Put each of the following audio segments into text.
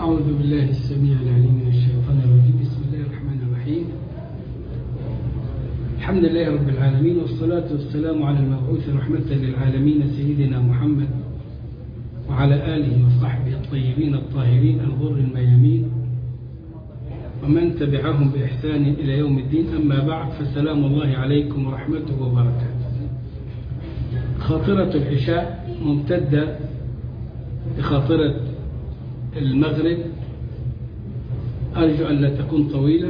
أعوذ بالله السميع العليم من الشيطان الرجيم بسم الله الرحمن الرحيم الحمد لله رب العالمين والصلاة والسلام على المبعوث رحمة للعالمين سيدنا محمد وعلى آله وصحبه الطيبين الطاهرين الغر الميامين ومن تبعهم بإحسان إلى يوم الدين أما بعد فسلام الله عليكم ورحمته وبركاته خاطرة العشاء ممتدة بخاطرة المغرب أرجو أن لا تكون طويلة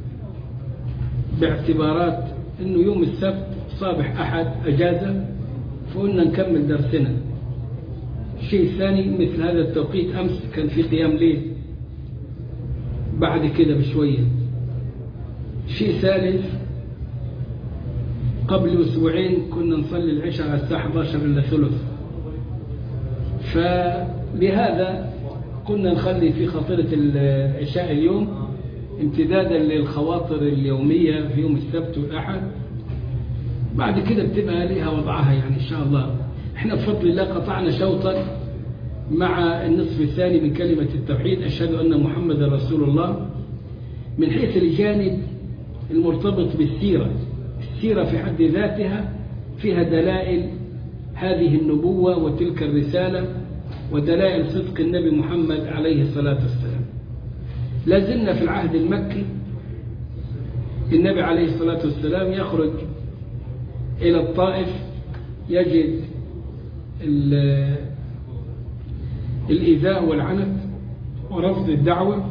باعتبارات أنه يوم السبت صابح أحد أجازة فقلنا نكمل درسنا شيء ثاني مثل هذا التوقيت أمس كان في قيام ليل بعد كده بشوية شيء ثالث قبل أسبوعين كنا نصلي العشاء على الساعة 11 إلا ثلث فبهذا كنا نخلي في خاطرة العشاء اليوم امتدادا للخواطر اليومية في يوم السبت والأحد بعد كده بتبقى لها وضعها يعني إن شاء الله احنا بفضل الله قطعنا شوطا مع النصف الثاني من كلمة التوحيد أشهد أن محمد رسول الله من حيث الجانب المرتبط بالسيرة السيرة في حد ذاتها فيها دلائل هذه النبوة وتلك الرسالة ودلائل صدق النبي محمد عليه الصلاة والسلام لازلنا في العهد المكي النبي عليه الصلاة والسلام يخرج إلى الطائف يجد الإيذاء والعنت ورفض الدعوة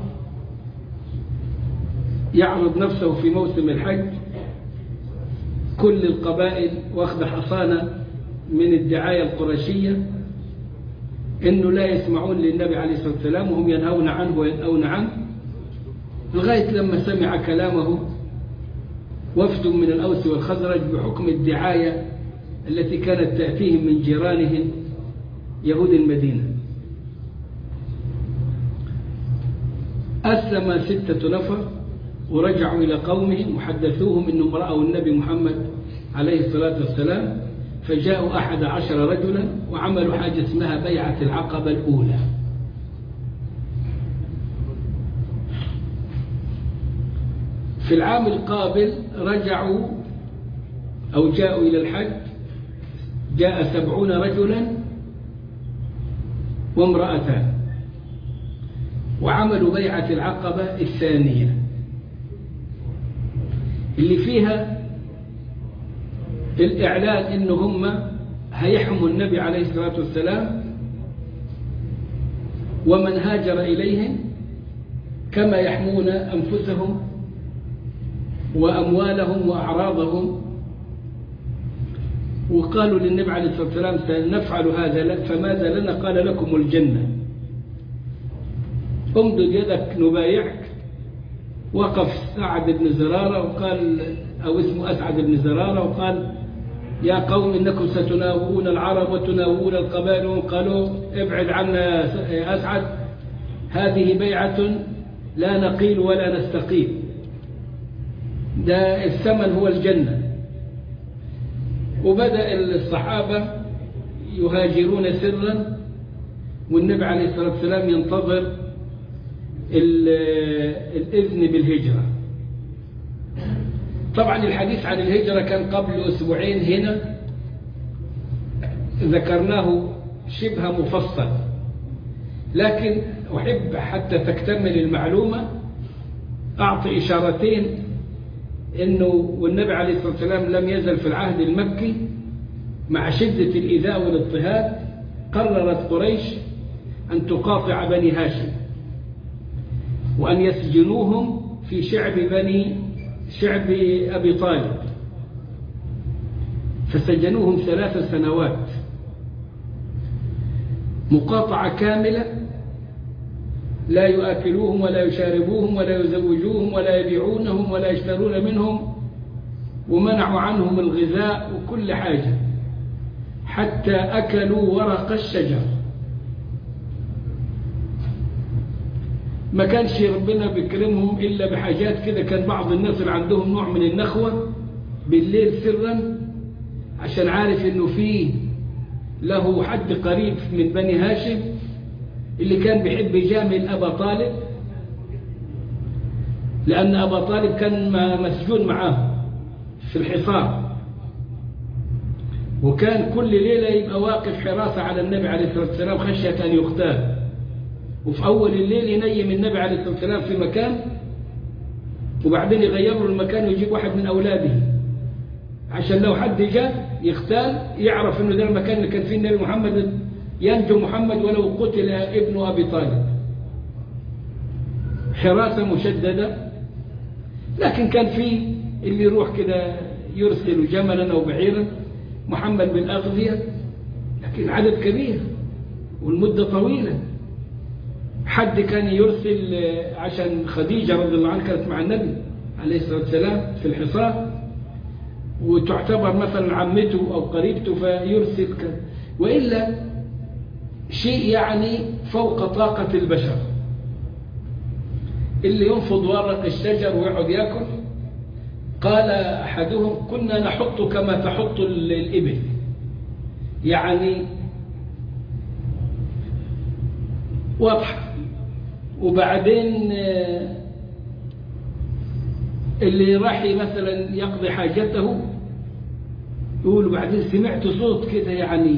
يعرض نفسه في موسم الحج كل القبائل واخذ حصانة من الدعاية القرشية انه لا يسمعون للنبي عليه الصلاة والسلام وهم ينهون عنه وينهون عنه لغاية لما سمع كلامه وفد من الأوس والخزرج بحكم الدعاية التي كانت تأتيهم من جيرانهم يهود المدينة أسلم ستة نفر ورجعوا إلى قومهم وحدثوهم أنهم رأوا النبي محمد عليه الصلاة والسلام فجاءوا أحد عشر رجلا وعملوا حاجة اسمها بيعة العقبة الأولى في العام القابل رجعوا أو جاءوا إلى الحج جاء سبعون رجلا وامرأتان وعملوا بيعة العقبة الثانية اللي فيها الإعلان إن هم هيحموا النبي عليه الصلاة والسلام ومن هاجر إليهم كما يحمون أنفسهم وأموالهم وأعراضهم وقالوا للنبي عليه الصلاة والسلام سنفعل هذا لك فماذا لنا قال لكم الجنة امدد يدك نبايعك وقف سعد بن زرارة وقال أو اسمه أسعد بن زرارة وقال يا قوم إنكم ستناوون العرب وتناوون القبائل قالوا ابعد عنا يا أسعد هذه بيعة لا نقيل ولا نستقيل ده الثمن هو الجنة وبدأ الصحابة يهاجرون سرا والنبي عليه الصلاة والسلام ينتظر الإذن بالهجرة طبعا الحديث عن الهجرة كان قبل أسبوعين هنا ذكرناه شبه مفصل لكن أحب حتى تكتمل المعلومة أعطي إشارتين أنه والنبي عليه الصلاة والسلام لم يزل في العهد المكي مع شدة الإيذاء والاضطهاد قررت قريش أن تقاطع بني هاشم وأن يسجنوهم في شعب بني شعب أبي طالب فسجنوهم ثلاث سنوات مقاطعة كاملة لا يؤكلوهم ولا يشاربوهم ولا يزوجوهم ولا يبيعونهم ولا يشترون منهم ومنعوا عنهم الغذاء وكل حاجة حتى أكلوا ورق الشجر ما كانش ربنا بيكرمهم إلا بحاجات كده كان بعض الناس اللي عندهم نوع من النخوة بالليل سرا عشان عارف انه فيه له حد قريب من بني هاشم اللي كان بيحب يجامل أبا طالب لأن أبا طالب كان مسجون معاه في الحصار وكان كل ليلة يبقى واقف حراسة على النبي عليه الصلاة والسلام خشية أن يقتال وفي أول الليل ينيم النبي عليه الصلاة والسلام في مكان وبعدين يغير له المكان ويجيب واحد من أولاده عشان لو حد جاء يختال يعرف انه ده المكان اللي كان فيه النبي محمد ينجو محمد ولو قتل ابن أبي طالب حراسة مشددة لكن كان في اللي يروح كده يرسل جملا أو بعيرا محمد بالأغذية لكن عدد كبير والمدة طويلة حد كان يرسل عشان خديجة رضي الله عنها كانت مع النبي عليه الصلاة والسلام في الحصار وتعتبر مثلا عمته أو قريبته فيرسل كذا وإلا شيء يعني فوق طاقة البشر اللي ينفض ورق الشجر ويقعد ياكل قال أحدهم كنا نحط كما تحط الإبل يعني واضحة وبعدين اللي راح مثلا يقضي حاجته يقول بعدين سمعت صوت كده يعني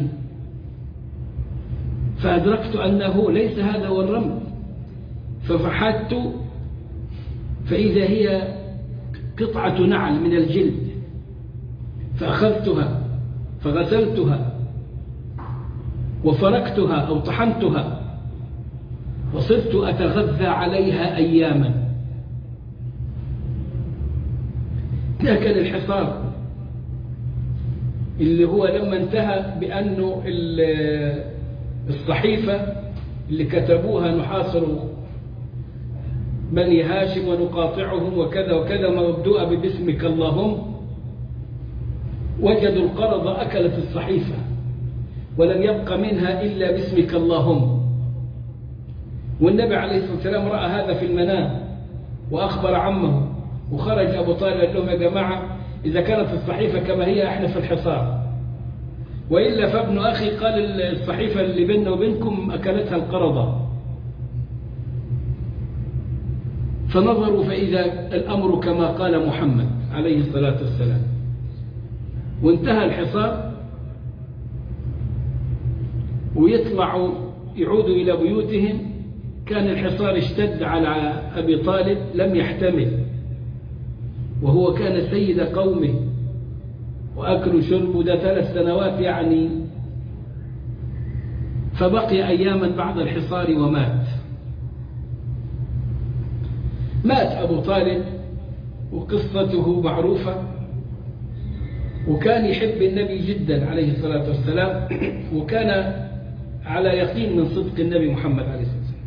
فأدركت أنه ليس هذا هو الرمل ففحدت فإذا هي قطعة نعل من الجلد فأخذتها فغسلتها وفركتها أو طحنتها وصرت أتغذى عليها أياما ده كان الحصار اللي هو لما انتهى بأنه الصحيفة اللي كتبوها نحاصر بني هاشم ونقاطعهم وكذا وكذا مبدوءة بباسمك اللهم وجدوا القرض أكلت الصحيفة ولم يبق منها إلا باسمك اللهم والنبي عليه الصلاة والسلام رأى هذا في المنام وأخبر عمه وخرج أبو طالب قال لهم يا جماعة إذا كانت الصحيفة كما هي احنا في الحصار وإلا فابن أخي قال الصحيفة اللي بيننا وبينكم أكلتها القرضة فنظروا فإذا الأمر كما قال محمد عليه الصلاة والسلام وانتهى الحصار ويطلعوا يعودوا إلى بيوتهم كان الحصار اشتد على أبي طالب لم يحتمل وهو كان سيد قومه وأكل وشرب ده ثلاث سنوات يعني فبقي أياما بعد الحصار ومات مات أبو طالب وقصته معروفة وكان يحب النبي جدا عليه الصلاة والسلام وكان على يقين من صدق النبي محمد عليه الصلاة والسلام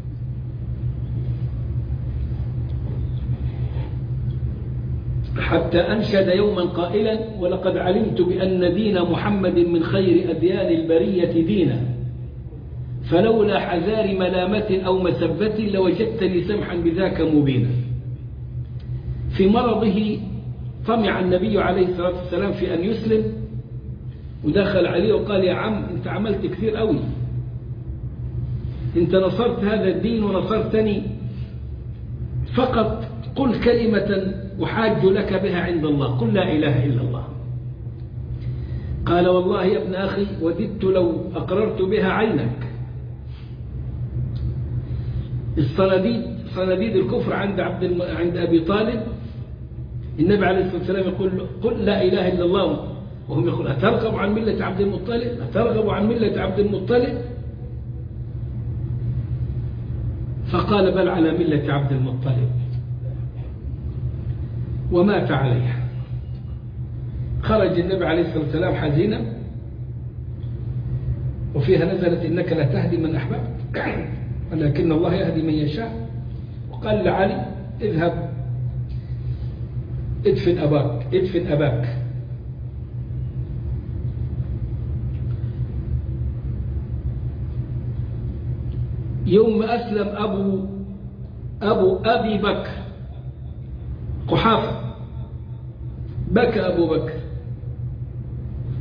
حتى أنشد يوما قائلا ولقد علمت بأن دين محمد من خير أديان البرية دينا فلولا حذار ملامة أو مسبة لوجدتني سمحا بذاك مبينا في مرضه طمع النبي عليه الصلاة والسلام في أن يسلم ودخل عليه وقال يا عم انت عملت كثير قوي انت نصرت هذا الدين ونصرتني فقط قل كلمة أحاج لك بها عند الله قل لا إله إلا الله قال والله يا ابن أخي وددت لو أقررت بها عينك الصناديد صناديد الكفر عند عبد عند أبي طالب النبي عليه الصلاة والسلام يقول قل لا إله إلا الله وهم يقول أترغب عن ملة عبد المطلب أترغب عن ملة عبد المطلب فقال بل على ملة عبد المطلب ومات عليها خرج النبي عليه الصلاة والسلام حزينا وفيها نزلت إنك لا تهدي من أحببت ولكن الله يهدي من يشاء وقال لعلي اذهب ادفن أباك ادفن أباك يوم أسلم أبو أبو أبي بكر قحافة بكى أبو بكر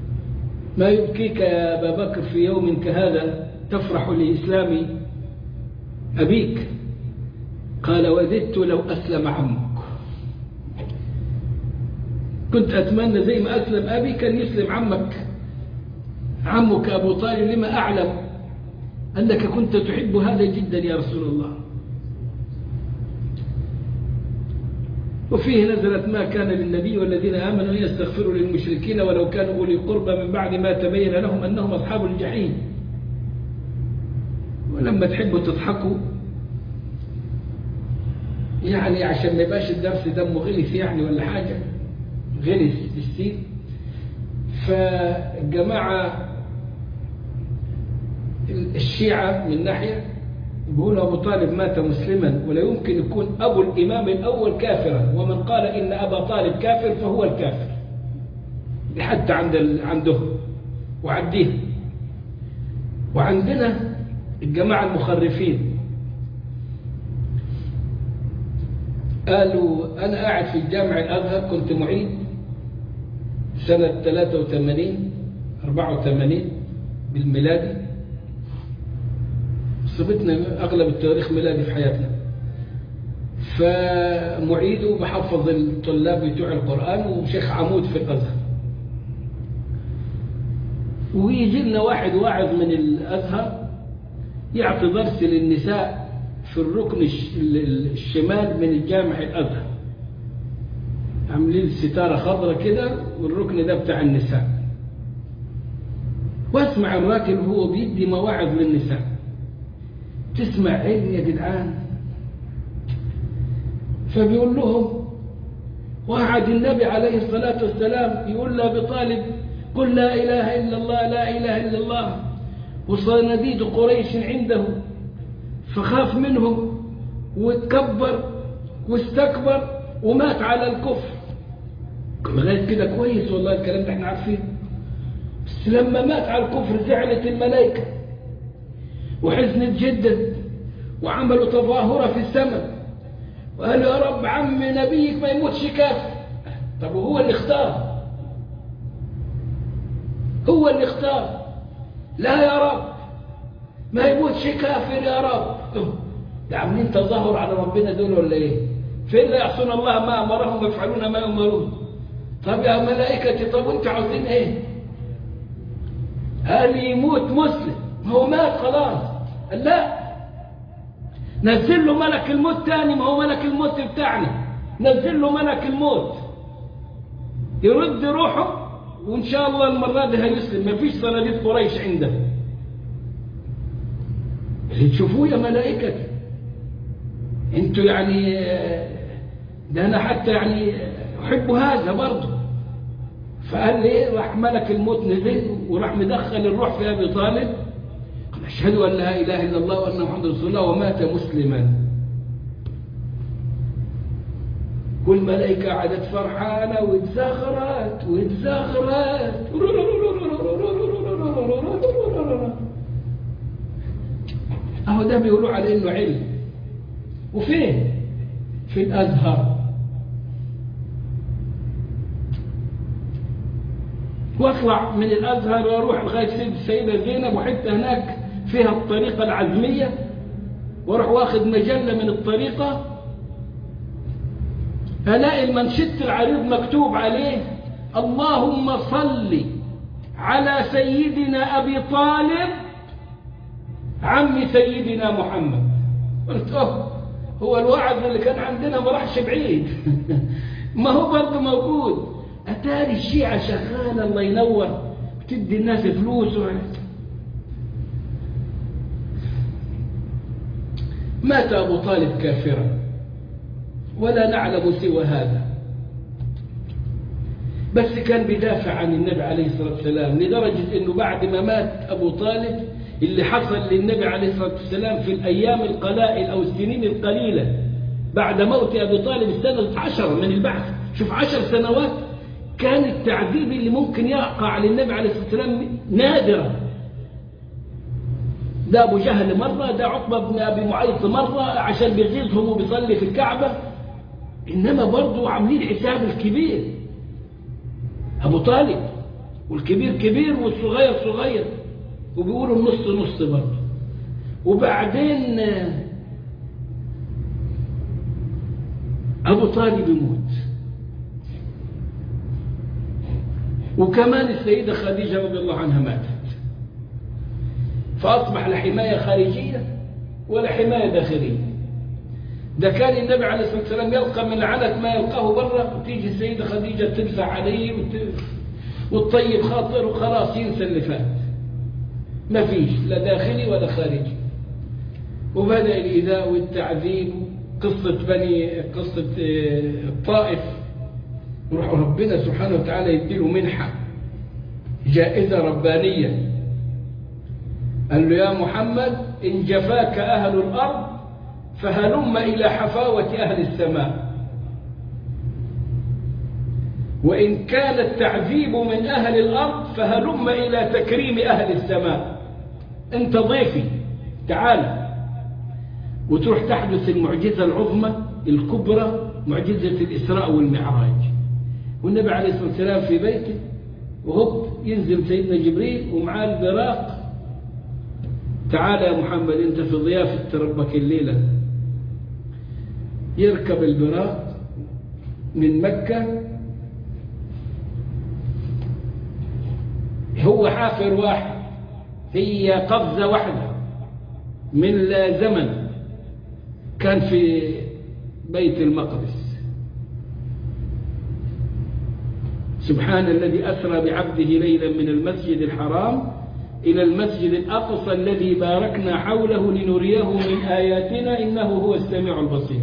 ما يبكيك يا أبا بكر في يوم كهذا تفرح لإسلام أبيك قال وددت لو أسلم عمك كنت أتمنى زي ما أسلم أبي كان يسلم عمك عمك أبو طالب لما أعلم أنك كنت تحب هذا جدا يا رسول الله وفيه نزلت ما كان للنبي والذين آمنوا أن يستغفروا للمشركين ولو كانوا أولي قربى من بعد ما تبين لهم أنهم أصحاب الجحيم ولما تحبوا تضحكوا يعني عشان ما يبقاش الدرس دمه غلس يعني ولا حاجة غلس بالسين فالجماعة الشيعة من ناحية يقول أبو طالب مات مسلما ولا يمكن يكون أبو الإمام الأول كافرا ومن قال إن أبا طالب كافر فهو الكافر حتى عند ال... عنده وعديه وعندنا الجماعة المخرفين قالوا أنا قاعد في الجامع الأزهر كنت معيد سنة 83 84 بالميلادي صبتنا أغلب التاريخ ميلادي في حياتنا فمعيد وبحفظ الطلاب بتوع القرآن وشيخ عمود في الأزهر ويجي لنا واحد واعظ من الأزهر يعطي درس للنساء في الركن الشمال من الجامع الأزهر عاملين ستارة خضراء كده والركن ده بتاع النساء واسمع الراكب هو بيدي مواعظ للنساء تسمع علم يا جدعان فبيقول لهم وعد النبي عليه الصلاة والسلام يقول له بطالب قل لا إله إلا الله لا إله إلا الله وصناديد قريش عنده فخاف منهم وتكبر واستكبر ومات على الكفر لغاية كده كويس والله الكلام ده احنا عارفين بس لما مات على الكفر زعلت الملائكة وحزنت جدا وعملوا تظاهرة في السماء وقالوا يا رب عم نبيك ما يموتش كافر طب وهو اللي اختار هو اللي اختار لا يا رب ما يموتش كافر يا رب ده عاملين تظاهر على ربنا دول ولا ايه فين لا يعصون الله ما امرهم ويفعلون ما يؤمرون طب يا ملائكتي طب وانتوا عاوزين ايه قال يموت مسلم هو مات خلاص قال لا نزل له ملك الموت تاني ما هو ملك الموت بتاعنا نزل له ملك الموت يرد روحه وان شاء الله المره دي هيسلم ما فيش صناديق قريش عنده اللي تشوفوه يا ملائكتي انتوا يعني ده انا حتى يعني احب هذا برضه فقال لي راح ملك الموت نزل وراح مدخل الروح في ابي طالب قال اشهد ان لا اله الا الله وان محمد رسول الله ومات مسلما والملائكة قعدت فرحانة واتزغرت واتزغرت اهو ده بيقولوا على انه علم وفين في الازهر واطلع من الازهر واروح لغايه سيد السيده زينب وحته هناك فيها الطريقه العزميه واروح واخد مجله من الطريقه الاقي المنشط العريض مكتوب عليه اللهم صل على سيدنا ابي طالب عم سيدنا محمد قلت اه هو الوعد اللي كان عندنا ما راحش بعيد ما هو برضه موجود اتاري الشيعة شغالة الله ينور بتدي الناس فلوس و... مات أبو طالب كافرا ولا نعلم سوى هذا بس كان بيدافع عن النبي عليه الصلاة والسلام لدرجة أنه بعد ما مات أبو طالب اللي حصل للنبي عليه الصلاة والسلام في الأيام القلائل أو السنين القليلة بعد موت أبي طالب السنة عشر من البعث شوف عشر سنوات كان التعذيب اللي ممكن يقع للنبي عليه الصلاة والسلام نادرا ده أبو جهل مرة ده عقبة بن أبي معيط مرة عشان بيغيظهم وبيصلي في الكعبة إنما برضه عاملين حساب الكبير أبو طالب والكبير كبير والصغير صغير وبيقولوا النص نص برضه وبعدين أبو طالب يموت وكمان السيدة خديجة رضي الله عنها ماتت فأصبح لا حماية خارجية ولا حماية داخلية ده كان النبي عليه الصلاة والسلام يلقى من لعنة ما يلقاه برا وتيجي السيدة خديجة تمسح عليه وت... والطيب خاطر وخلاص ينسى اللي فات ما فيش لا داخلي ولا خارجي وبدأ الإيذاء والتعذيب قصة بني قصة الطائف وراح ربنا سبحانه وتعالى يديله منحة جائزة ربانية قال له يا محمد إن جفاك أهل الأرض فهلم إلى حفاوة أهل السماء وإن كان التعذيب من أهل الأرض فهلم إلى تكريم أهل السماء أنت ضيفي تعال وتروح تحدث المعجزة العظمى الكبرى معجزة الإسراء والمعراج والنبي عليه الصلاة والسلام في بيته وهب ينزل سيدنا جبريل ومعاه البراق تعال يا محمد انت في ضيافة ربك الليلة يركب البراق من مكة هو حافر واحد هي قفزة واحدة من لا زمن كان في بيت المقدس سبحان الذي أسرى بعبده ليلا من المسجد الحرام إلى المسجد الأقصى الذي باركنا حوله لنريه من آياتنا إنه هو السميع البصير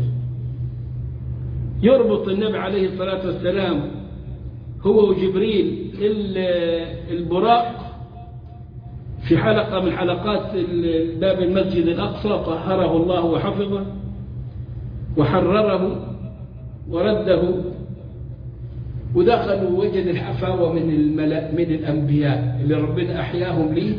يربط النبي عليه الصلاة والسلام هو وجبريل البراق في حلقة من حلقات باب المسجد الأقصى طهره الله وحفظه وحرره ورده ودخل ووجد الحفاوة من الملأ من الأنبياء اللي ربنا أحياهم لي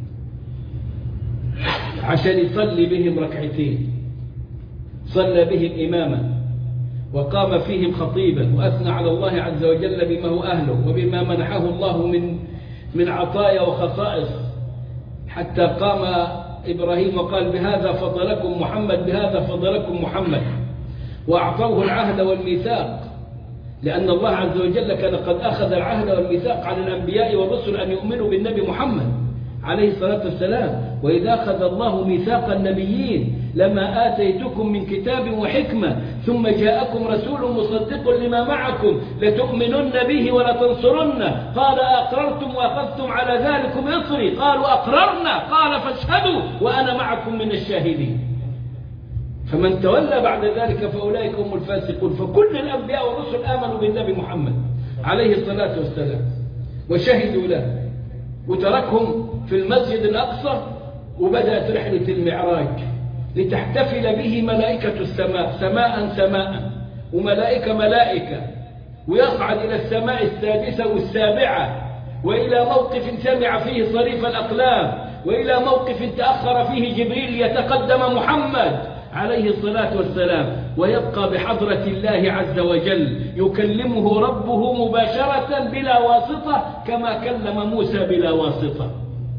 عشان يصلي بهم ركعتين صلى بهم إماما وقام فيهم خطيبا وأثنى على الله عز وجل بما هو أهله وبما منحه الله من من عطايا وخصائص حتى قام إبراهيم وقال بهذا فضلكم محمد بهذا فضلكم محمد وأعطوه العهد والميثاق لأن الله عز وجل كان قد أخذ العهد والميثاق على الأنبياء والرسل أن يؤمنوا بالنبي محمد عليه الصلاة والسلام وإذا أخذ الله ميثاق النبيين لما آتيتكم من كتاب وحكمة ثم جاءكم رسول مصدق لما معكم لتؤمنن به ولتنصرنه قال أقررتم وأخذتم على ذلكم إصري قالوا أقررنا قال فاشهدوا وأنا معكم من الشاهدين فمن تولى بعد ذلك فأولئك هم الفاسقون فكل الأنبياء والرسل آمنوا بالنبي محمد عليه الصلاة والسلام وشهدوا له وتركهم في المسجد الأقصى وبدأت رحلة المعراج لتحتفل به ملائكة السماء سماء سماء وملائكة ملائكة ويصعد إلى السماء السادسة والسابعة وإلى موقف سمع فيه صريف الأقلام وإلى موقف تأخر فيه جبريل يتقدم محمد عليه الصلاة والسلام ويبقى بحضرة الله عز وجل يكلمه ربه مباشرة بلا واسطة كما كلم موسى بلا واسطة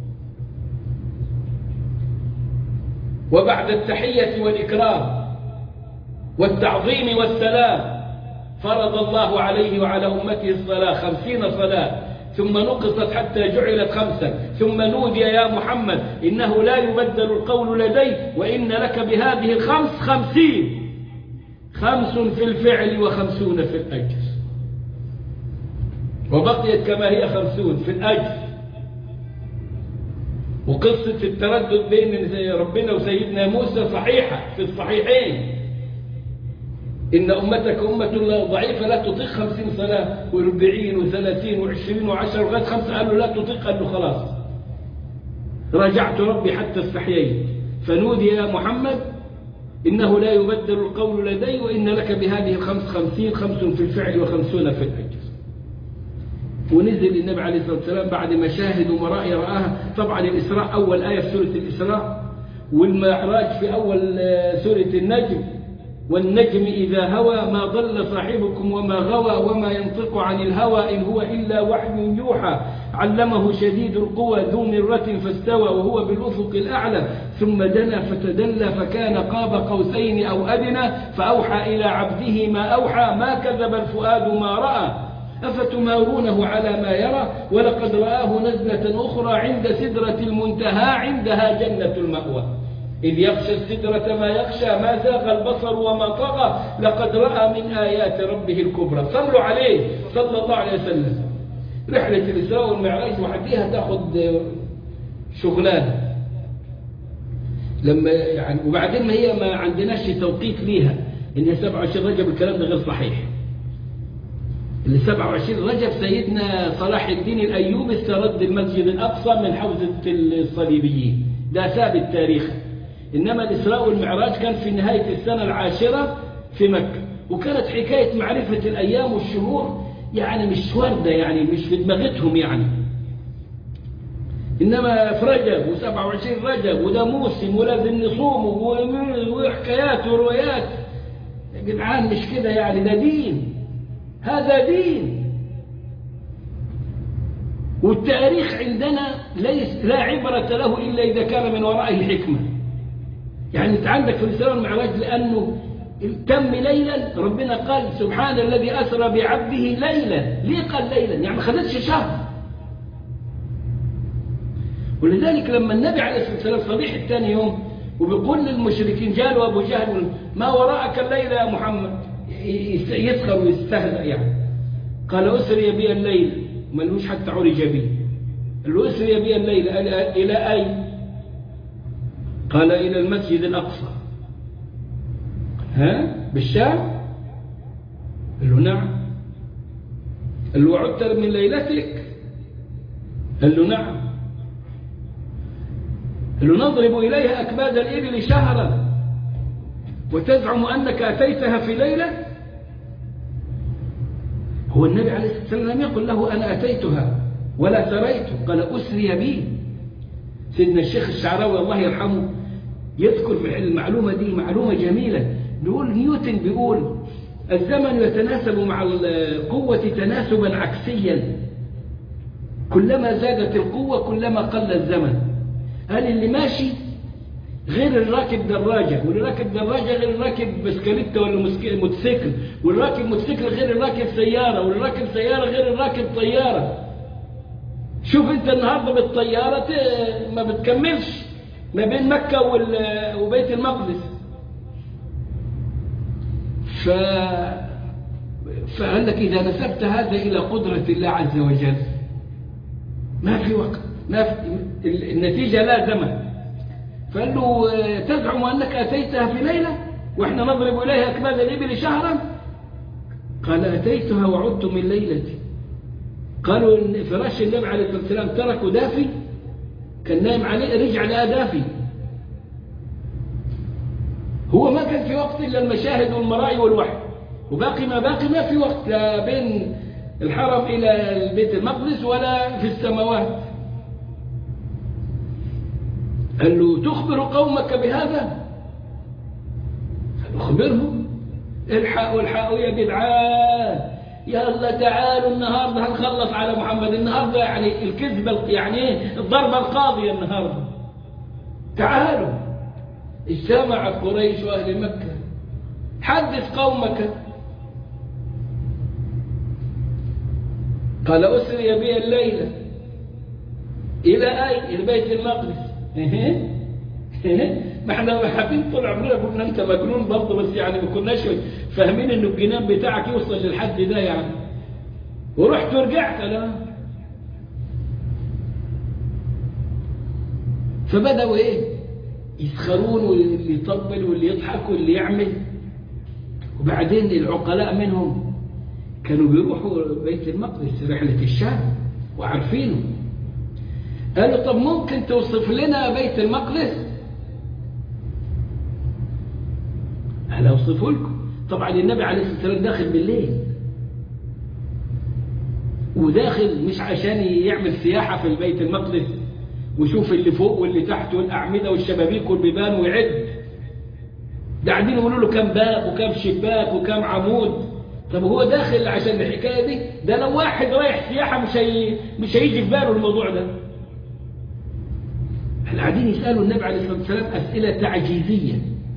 وبعد التحية والإكرام والتعظيم والسلام فرض الله عليه وعلى أمته الصلاة خمسين صلاة ثم نقصت حتى جعلت خمسا ثم نودي يا محمد إنه لا يبدل القول لدي وإن لك بهذه الخمس خمسين خمس في الفعل وخمسون في الأجر وبقيت كما هي خمسون في الأجر وقصة التردد بين ربنا وسيدنا موسى صحيحة في الصحيحين إن أمتك أمة ضعيفة لا تطيق خمسين صلاة واربعين وثلاثين وعشرين وعشر لغاية خمسة قال له لا تطيق قال له خلاص راجعت ربي حتى استحييت فنودي يا محمد إنه لا يبدل القول لدي وإن لك بهذه الخمس خمسين خمس في الفعل وخمسون في الأجر ونزل النبي عليه الصلاة والسلام بعد مشاهد ومرائي رآها طبعا الإسراء أول آية في سورة الإسراء والمعراج في أول سورة النجم والنجم إذا هوى ما ضل صاحبكم وما غوى وما ينطق عن الهوى إن هو إلا وحي يوحى علمه شديد القوى ذو مرة فاستوى وهو بالأفق الأعلى ثم دنا فتدلى فكان قاب قوسين أو أدنى فأوحى إلى عبده ما أوحى ما كذب الفؤاد ما رأى أفتمارونه على ما يرى ولقد رآه نزلة أخرى عند سدرة المنتهى عندها جنة المأوى إذ يغشى السدرة ما يغشى ما زاغ البصر وما طغى لقد رأى من آيات ربه الكبرى صلوا عليه صلى الله عليه وسلم رحلة الإسراء والمعراج وحديها تاخد شغلانة لما يعني وبعدين ما هي ما عندناش توقيت ليها إن 27 رجب الكلام ده غير صحيح اللي 27 رجب سيدنا صلاح الدين الأيوبي استرد المسجد الأقصى من حوزة الصليبيين ده ثابت تاريخا إنما الإسراء والمعراج كان في نهاية السنة العاشرة في مكة وكانت حكاية معرفة الأيام والشهور يعني مش وردة يعني مش في دماغتهم يعني إنما في رجب و27 رجب وده موسم ولازم نصوم وحكايات وروايات يا جدعان مش كده يعني ده دين هذا دين والتاريخ عندنا ليس لا عبرة له إلا إذا كان من ورائه حكمة يعني أنت عندك في الإسلام المعراج لأنه تم ليلا ربنا قال سبحان الذي أسرى بعبده ليلا ليه قال ليلا يعني ما خدتش شهر ولذلك لما النبي عليه الصلاة والسلام صبيح الثاني يوم وبيقول للمشركين جالوا أبو جهل ما وراءك الليلة يا محمد يسخر ويستهزأ يعني قال أسري بي الليل ملوش حتى عرج بي قال له أسري بي الليل إلى أين قال إلى المسجد الأقصى ها بالشام قال له نعم قال له عدت من ليلتك قال له نعم قال له نضرب إليها أكباد الإبل شهرا وتزعم أنك أتيتها في ليلة هو النبي عليه الصلاة والسلام لم يقل له أنا أتيتها ولا سريت قال أسري بي سيدنا الشيخ الشعراوي الله يرحمه يذكر في المعلومة دي معلومة جميلة بيقول نيوتن بيقول الزمن يتناسب مع القوة تناسبا عكسيا كلما زادت القوة كلما قل الزمن قال اللي ماشي غير الراكب دراجة واللي راكب دراجة غير الراكب بسكليتة ولا موتوسيكل واللي راكب موتوسيكل غير الراكب سيارة واللي راكب سيارة غير الراكب طيارة شوف انت النهاردة بالطيارة ما بتكملش ما بين مكة وبيت المقدس ف... فقال لك إذا نسبت هذا إلى قدرة الله عز وجل ما في وقت ما في النتيجة لا زمن فقال له تزعم أنك أتيتها في ليلة وإحنا نضرب إليها أكمال الإبل شهرا قال أتيتها وعدت من ليلتي قالوا إن فراش النبي عليه الصلاة والسلام تركه دافي كان نايم عليه رجع لقى دافي هو ما كان في وقت إلا المشاهد والمرائي والوحي وباقي ما باقي ما في وقت لا بين الحرم إلى البيت المقدس ولا في السماوات قال له تخبر قومك بهذا أخبرهم الحقوا الحقوا يا جدعان يا الله تعالوا النهاردة هنخلص على محمد النهاردة يعني الكذبة يعني الضربة القاضية النهاردة تعالوا اجتمعت قريش وأهل مكة حدث قومك قال أسري بي الليلة إلى أين؟ إلى بيت المقدس ما احنا حابين طول عمرنا قلنا انت مجنون برضه بس يعني ما كناش فاهمين انه الجنان بتاعك يوصل للحد ده يعني ورحت ورجعت انا فبدأوا ايه يسخرون واللي يطبل واللي يضحك واللي يعمل وبعدين العقلاء منهم كانوا بيروحوا بيت المقدس رحلة الشام وعارفينه قالوا طب ممكن توصف لنا بيت المقدس قال اوصفه لكم طبعا النبي عليه الصلاة والسلام داخل بالليل وداخل مش عشان يعمل سياحة في البيت المقدس ويشوف اللي فوق واللي تحت والأعمدة والشبابيك والبيبان ويعد ده قاعدين يقولوا له كم باب وكم شباك وكم عمود طب هو داخل عشان الحكايه دي ده لو واحد رايح سياحه مش هي... مش هيجي في باله الموضوع ده احنا قاعدين يسالوا النبي عليه الصلاه والسلام اسئله تعجيزيه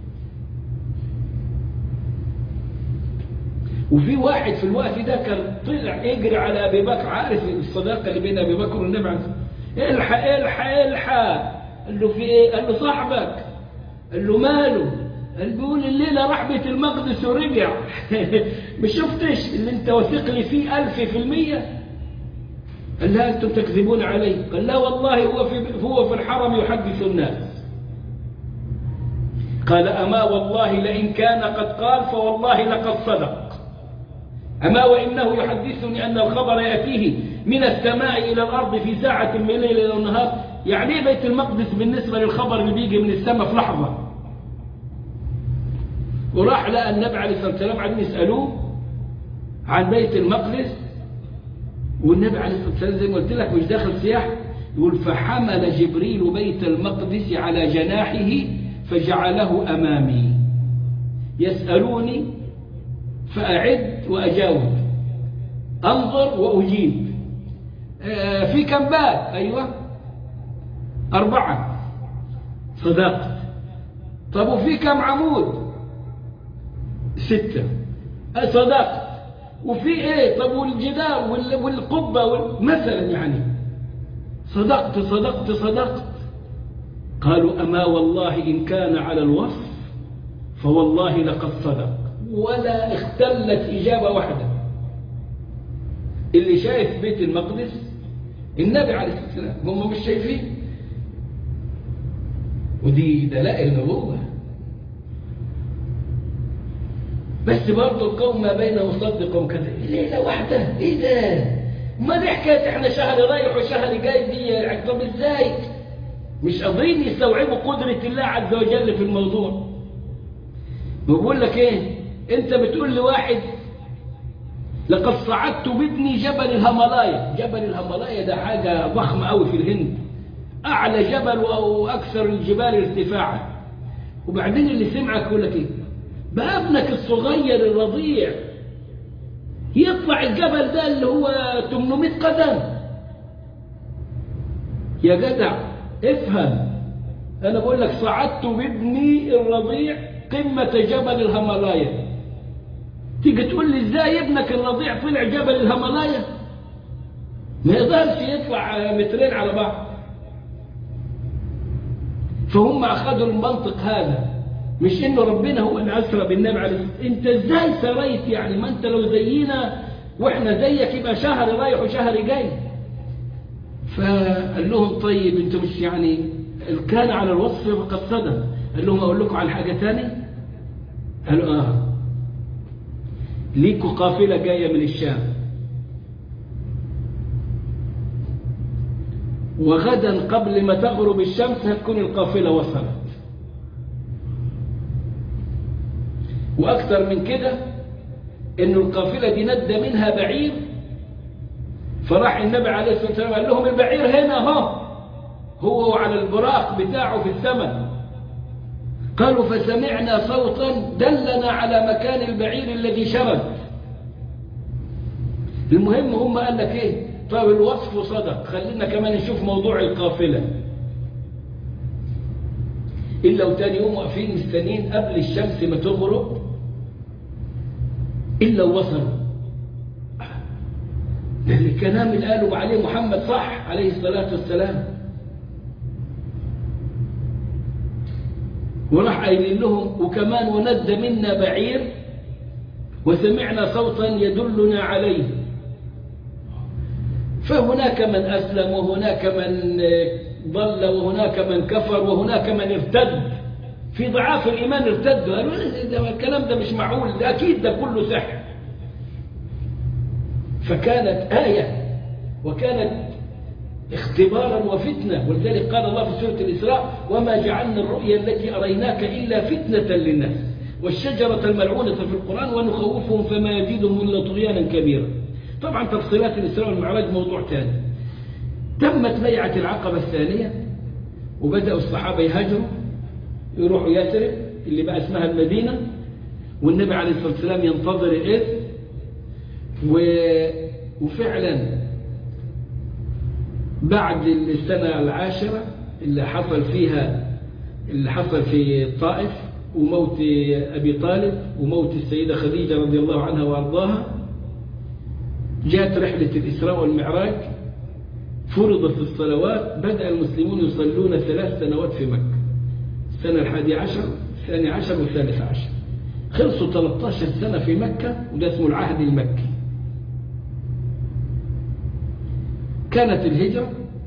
وفي واحد في الوقت ده كان طلع يجري على ابي بكر عارف الصداقه اللي بين ابي بكر والنبي عليه الصلاه والسلام الحق الحق الحق قال له في ايه قال له صاحبك قال له ماله قال بيقول الليلة راح بيت المقدس ورجع ما شفتش اللي انت واثق لي فيه ألف في المية قال لا أنتم تكذبون علي قال لا والله هو في, هو في الحرم يحدث الناس قال أما والله لئن كان قد قال فوالله لقد صدق أما وإنه يحدثني أن الخبر يأتيه من السماء إلى الأرض في ساعة من الليل إلى النهار يعني ايه بيت المقدس بالنسبة للخبر اللي بيجي من السماء في لحظة وراح لقى النبي عليه الصلاة والسلام عايزين يسألوه عن بيت المقدس والنبي عليه الصلاة والسلام زي ما قلت لك مش داخل سياح يقول فحمل جبريل بيت المقدس على جناحه فجعله أمامي يسألوني فأعد وأجاوب أنظر وأجيب آه في كم باب أيوة أربعة صدقت طب وفي كم عمود ستة صدقت وفي ايه طب والجدار والقبة وال... مثلا يعني صدقت صدقت صدقت قالوا أما والله إن كان على الوصف فوالله لقد صدق ولا اختلت إجابة واحدة اللي شايف بيت المقدس النبي عليه الصلاة والسلام هم مش شايفين ودي دلائل نبوة بس برضه القوم ما بين مصدق وكذا ليلة واحدة ايه ده ما دي حكاية احنا شهر رايح وشهر جاي دي طب ازاي مش قادرين يستوعبوا قدرة الله عز وجل في الموضوع بقول لك ايه انت بتقول لواحد لقد صعدت بابني جبل الهملايا جبل الهملايا ده حاجة ضخمة قوي في الهند أعلى جبل أو أكثر الجبال ارتفاعا وبعدين اللي سمعك يقول لك إيه بقى ابنك الصغير الرضيع يطلع الجبل ده اللي هو 800 قدم يا جدع افهم أنا بقول لك صعدت بابني الرضيع قمة جبل الهملايا تيجي تقول لي ازاي ابنك الرضيع طلع جبل الهملايا ما يقدرش يطلع مترين على بعض فهم أخذوا المنطق هذا مش إنه ربنا هو اللي أسرى بالنبي عليه أنت إزاي سريت يعني ما أنت لو زينا وإحنا زيك يبقى شهر رايح وشهر جاي فقال لهم طيب أنتوا مش يعني كان على الوصف فقد صدق قال لهم أقول لكم على حاجة ثانيه قالوا آه ليكوا قافلة جاية من الشام وغدا قبل ما تغرب الشمس هتكون القافلة وصلت وأكثر من كده إنه القافلة دي ند منها بعير فراح النبي عليه الصلاة والسلام قال لهم البعير هنا اهو هو على البراق بتاعه في الثمن قالوا فسمعنا صوتا دلنا على مكان البعير الذي شرد المهم هم قال لك ايه طيب الوصف صدق خلينا كمان نشوف موضوع القافلة إلا وتاني يوم واقفين مستنيين قبل الشمس ما تغرب إلا وصلوا ده الكلام اللي قالوا عليه محمد صح عليه الصلاة والسلام وراح قايلين لهم وكمان وند منا بعير وسمعنا صوتا يدلنا عليه فهناك من أسلم وهناك من ضل وهناك من كفر وهناك من ارتد في ضعاف الإيمان ارتدوا قالوا ده الكلام ده مش معقول ده أكيد ده كله سحر فكانت آية وكانت اختبارا وفتنة ولذلك قال الله في سورة الإسراء وما جعلنا الرؤيا التي أريناك إلا فتنة للناس والشجرة الملعونة في القرآن ونخوفهم فما يزيدهم إلا طغيانا كبيرا طبعا تفصيلات الإسراء والمعراج موضوع ثاني تمت بيعة العقبة الثانية وبدأوا الصحابة يهاجروا يروحوا يثرب اللي بقى اسمها المدينة والنبي عليه الصلاة والسلام ينتظر الإذن و... وفعلا بعد السنة العاشرة اللي حصل فيها اللي حصل في الطائف وموت أبي طالب وموت السيدة خديجة رضي الله عنها وأرضاها جاءت رحلة الإسراء والمعراج فرضت الصلوات بدأ المسلمون يصلون ثلاث سنوات في مكة السنة الحادي عشر الثاني عشر والثالث عشر خلصوا 13 سنة في مكة وده اسمه العهد المكي كانت الهجرة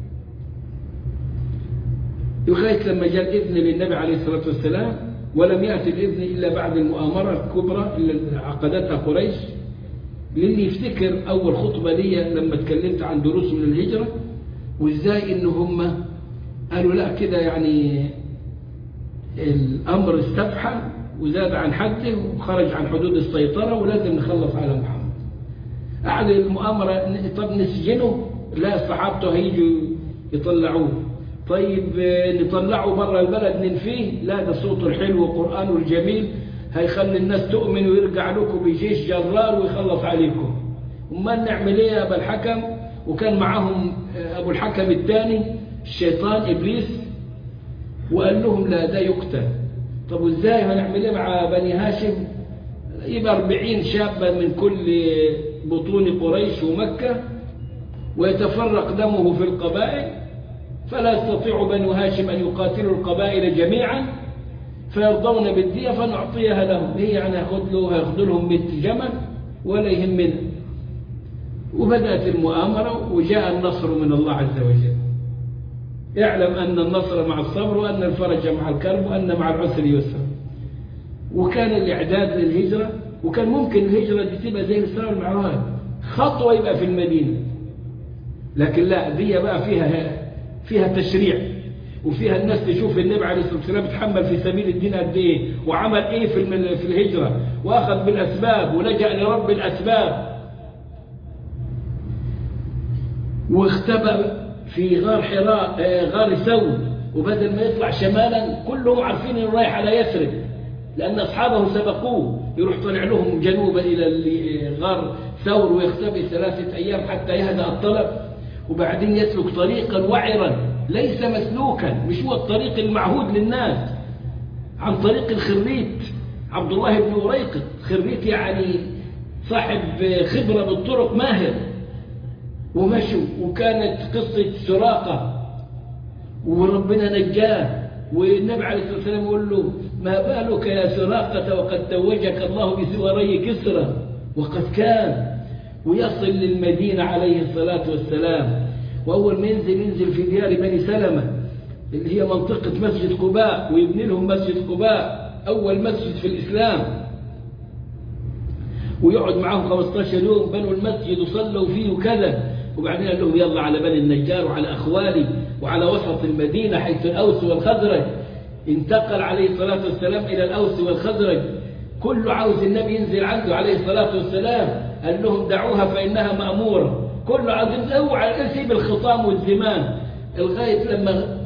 لغاية لما جاء الإذن للنبي عليه الصلاة والسلام ولم يأتي الإذن إلا بعد المؤامرة الكبرى اللي عقدتها قريش للي يفتكر أول خطبة لي لما اتكلمت عن دروس من الهجرة وإزاي إن هم قالوا لا كده يعني الأمر استفحل وزاد عن حده وخرج عن حدود السيطرة ولازم نخلص على محمد قعد المؤامرة طب نسجنه لا صحابته هيجوا يطلعوه طيب نطلعه برا البلد ننفيه لا ده صوته الحلو وقرآنه الجميل هيخلي الناس تؤمن ويرجع لكم بجيش جرار ويخلص عليكم امال نعمل ايه يا ابا الحكم وكان معاهم ابو الحكم الثاني الشيطان ابليس وقال لهم لا ده يقتل طب وازاي هنعمل ايه مع بني هاشم يبقى 40 شابا من كل بطون قريش ومكة ويتفرق دمه في القبائل فلا يستطيع بنو هاشم أن يقاتلوا القبائل جميعا فيرضون بالدية فنعطيها لهم هي يعني هياخد له هياخد لهم 100 جمل ولا يهمنا وبدأت المؤامرة وجاء النصر من الله عز وجل اعلم أن النصر مع الصبر وأن الفرج مع الكرب وأن مع العسر يسر وكان الإعداد للهجرة وكان ممكن الهجرة دي تبقى زي الإسراء والمعراج خطوة يبقى في المدينة لكن لا دي بقى فيها فيها تشريع وفيها الناس تشوف النبي عليه الصلاة والسلام اتحمل في سبيل الدين قد ايه وعمل ايه في في الهجرة واخذ بالاسباب ولجأ لرب الاسباب واختبأ في غار حراء غار ثور وبدل ما يطلع شمالا كلهم عارفين انه رايح على يثرب لان اصحابه سبقوه يروح طلع لهم جنوبا الى غار ثور ويختبئ ثلاثة ايام حتى يهدأ الطلب وبعدين يسلك طريقا وعرا ليس مسلوكا مش هو الطريق المعهود للناس عن طريق الخريت عبد الله بن وريقط خريت يعني صاحب خبرة بالطرق ماهر ومشوا وكانت قصة سراقة وربنا نجاه والنبي عليه الصلاة والسلام يقول له ما بالك يا سراقة وقد توجك الله بسواري كسرى وقد كان ويصل للمدينة عليه الصلاة والسلام وأول ما ينزل ينزل في ديار بني سلمة اللي هي منطقة مسجد قباء ويبني لهم مسجد قباء أول مسجد في الإسلام ويقعد معهم 15 يوم بنوا المسجد وصلوا فيه وكذا وبعدين قال لهم يلا على بني النجار وعلى أخوالي وعلى وسط المدينة حيث الأوس والخزرج انتقل عليه الصلاة والسلام إلى الأوس والخزرج كله عاوز النبي ينزل عنده عليه الصلاة والسلام قال لهم دعوها فإنها مأمورة كله عاوز اوعى يسيب الخطام والزمان لغاية لما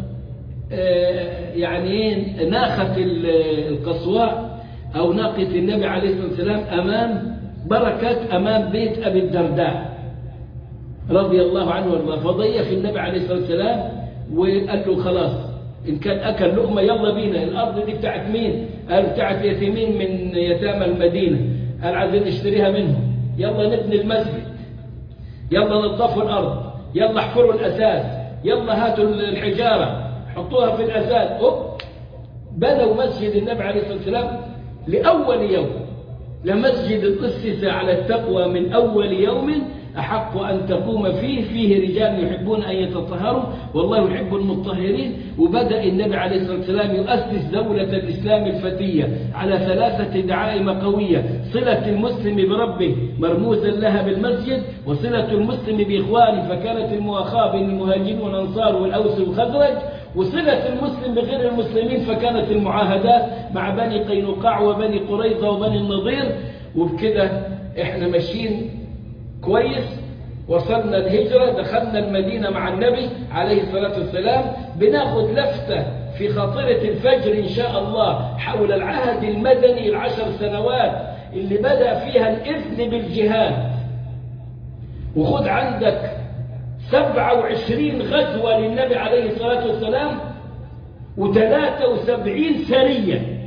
يعني ناخت القصواء أو ناقة النبي عليه الصلاة والسلام أمام بركة أمام بيت أبي الدرداء رضي الله عنه وارضاه فضيف النبي عليه الصلاة والسلام وقال له خلاص إن كان أكل لقمة يلا بينا الأرض دي بتاعت مين قال بتاعت يتيمين من يتامى المدينة قال عايزين نشتريها منهم يلا نبني المسجد يلا نظفوا الأرض يلا احفروا الأساس يلا هاتوا الحجارة حطوها في الأساس أوب بنوا مسجد النبي عليه الصلاة والسلام لأول يوم لمسجد أسس على التقوى من أول يوم أحق أن تقوم فيه فيه رجال يحبون أن يتطهروا والله يحب المطهرين وبدأ النبي عليه الصلاة والسلام يؤسس دولة الإسلام الفتية على ثلاثة دعائم قوية صلة المسلم بربه مرموزا لها بالمسجد وصلة المسلم بإخوانه فكانت المؤاخاة بين المهاجرين والأنصار والأوس والخزرج وصلة المسلم بغير المسلمين فكانت المعاهدات مع بني قينقاع وبني قريظة وبني النضير وبكده احنا ماشيين كويس وصلنا الهجرة دخلنا المدينة مع النبي عليه الصلاة والسلام بناخد لفتة في خاطرة الفجر إن شاء الله حول العهد المدني العشر سنوات اللي بدأ فيها الإذن بالجهاد وخد عندك سبعة وعشرين غزوة للنبي عليه الصلاة والسلام وثلاثة وسبعين سرية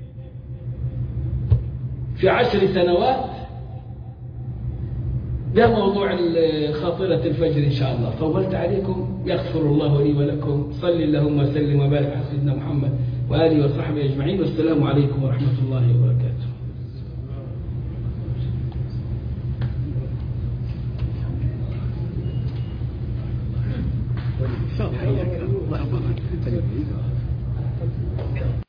في عشر سنوات ده موضوع خاطرة الفجر إن شاء الله طولت عليكم يغفر الله لي ولكم صل اللهم وسلم وبارك على سيدنا محمد وآله وصحبه أجمعين والسلام عليكم ورحمة الله وبركاته حياك الله